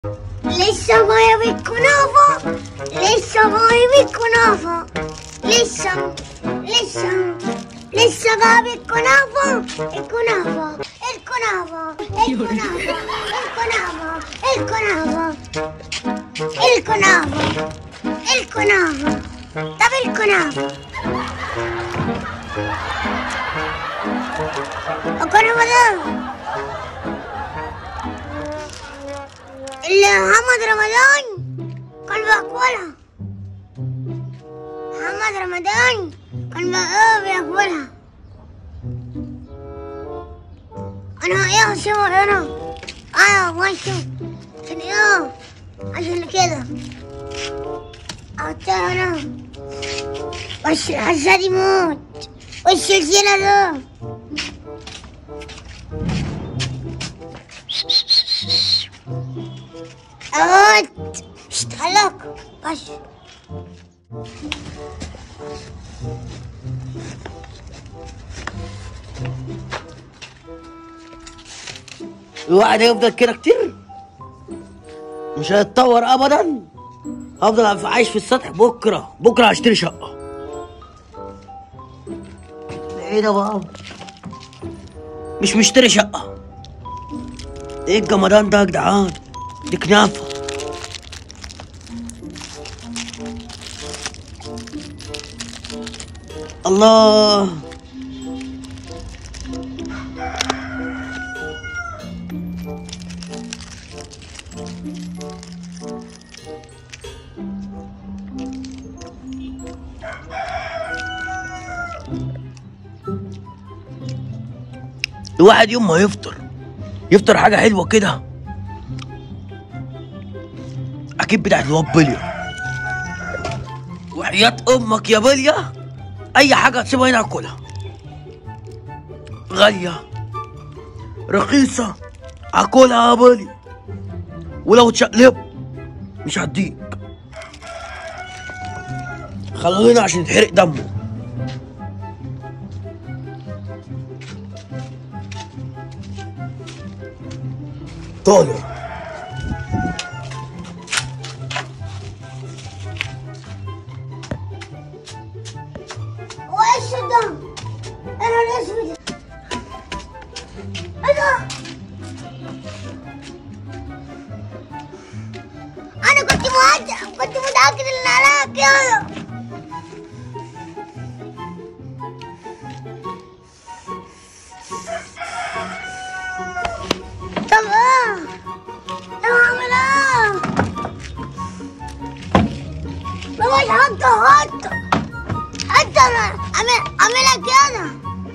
لسه مايا بالكنافة لسه مايا بالكنافة لسه لسه لسه جاب الكنافة الكنافة الكنافة الكنافة الكنافة الكنافة الكنافة الكنافة طب الكنافة الكنافة ده اللي محمد رمضان كان بياكلها محمد رمضان كان بقى بياكلها انا ايه هسيبها هنا ايوه ماشي عشان ايه عشان كده احطها هنا وش الحزاد يموت والسلسلة ده أموت اشتغلك بس الواحد هيفضل كده كتير مش هيتطور ابدا هفضل عايش في السطح بكره بكره هشتري شقه ايه ده بقى مش مشتري شقه ايه الجمدان ده يا جدعان دي كنافه الله الواحد يوم ما يفطر يفطر حاجة حلوة كده أكيد بتاعت الواد بليا وحياة أمك يا بليا أي حاجة تسيبها هنا أكلها غالية رخيصة أكلها يا بليا ولو تشقلب مش هديك خلونا عشان يتحرق دمه طالع وايش ده انا الاسود ايه ده انا كنت متأكد كنت متأكد ان عليها كده طب ايه طب اعمل ايه بابا حطه حطه حتى انا اعمل اعملها كده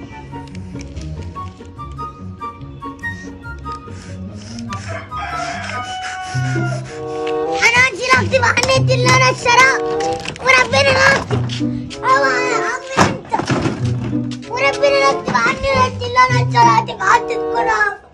انا انت اللي اكتب على النت اللي انا اشتريت وربنا اللي اكتب اوعى يا عم انت وربنا اللي اكتب على النت اللي انا اشتريت حطت كرافه